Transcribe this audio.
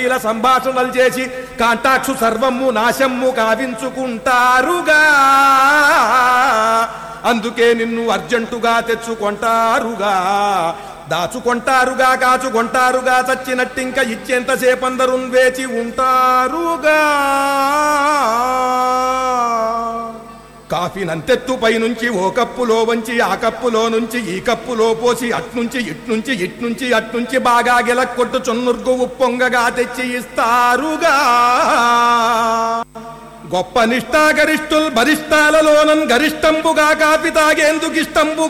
ఇలా సంభాషణలు చేసి కాంటాక్షు సర్వము నాశమ్ము కావించుకుంటారుగా అందుకే నిన్ను అర్జెంటుగా తెచ్చుకొంటారుగా దాచుకొంటారుగా కాచుకొంటారుగా చచ్చినట్టింక ఇచ్చేంతసేపు అందరూ వేచి ఉంటారుగా కాఫీ నంతెత్తు పైనుంచి ఓ కప్పులో వంచి ఆ కప్పులో నుంచి ఈ కప్పులో పోసి అట్నుంచి ఇట్నుంచి ఇట్నుంచి అట్నుంచి బాగా గిలక్కొట్టు చున్నుర్గు ఉప్పొంగగా తెచ్చి ఇస్తారుగా గొప్ప నిష్ఠాగరిష్ఠుల్ బరిష్టాలలోనం గరిష్టంబుగా కాపి తాగేందుకు ఇష్టంబుగా